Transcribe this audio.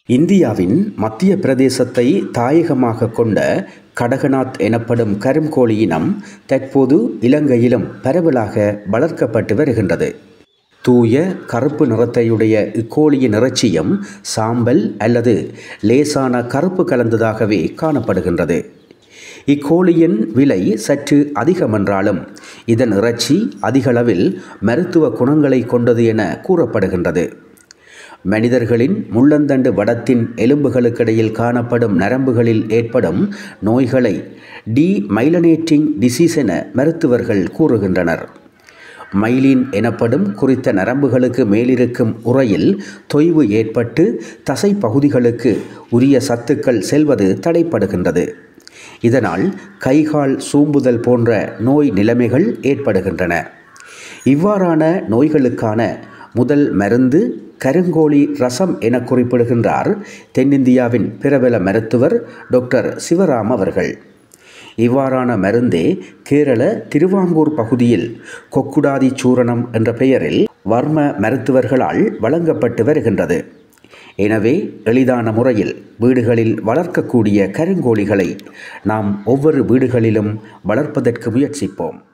இந்தியாவின் மத்திய பிரதேசத்தை தாயகமாக கொண்ட கடகநாத் எனப்படும் கருங்கோழி இனம் தற்போது இலங்கையிலும் பரவலாக வளர்க்கப்பட்டு வருகின்றது தூய கருப்பு நிறத்தையுடைய இக்கோழியின் இறைச்சியும் சாம்பல் அல்லது லேசான கருப்பு கலந்ததாகவே காணப்படுகின்றது இக்கோழியின் விலை சற்று அதிகமென்றாலும் இதன் இறைச்சி அதிகளவில் மருத்துவ குணங்களை கொண்டது என கூறப்படுகின்றது மனிதர்களின் முள்ளந்தண்டு வடத்தின் எலும்புகளுக்கிடையில் காணப்படும் நரம்புகளில் ஏற்படும் நோய்களை டி மைலனேட்டிங் டிசீஸ் என மருத்துவர்கள் கூறுகின்றனர் மைலின் எனப்படும் குறித்த நரம்புகளுக்கு மேலிருக்கும் உறையில் தொய்வு ஏற்பட்டு தசை பகுதிகளுக்கு உரிய சத்துக்கள் செல்வது தடைப்படுகின்றது இதனால் கைகால் சூம்புதல் போன்ற நோய் நிலைமைகள் ஏற்படுகின்றன இவ்வாறான நோய்களுக்கான முதல் மருந்து கருங்கோழி ரசம் என குறிப்பிடுகின்றார் தென்னிந்தியாவின் பிரபல மருத்துவர் டாக்டர் சிவராம் அவர்கள் இவ்வாறான மருந்தே கேரள திருவாங்கூர் பகுதியில் கொக்குடாதி சூரணம் என்ற பெயரில் வர்ம மருத்துவர்களால் வழங்கப்பட்டு வருகின்றது எனவே எளிதான முறையில் வீடுகளில் வளர்க்கக்கூடிய கருங்கோழிகளை நாம் ஒவ்வொரு வீடுகளிலும் வளர்ப்பதற்கு முயற்சிப்போம்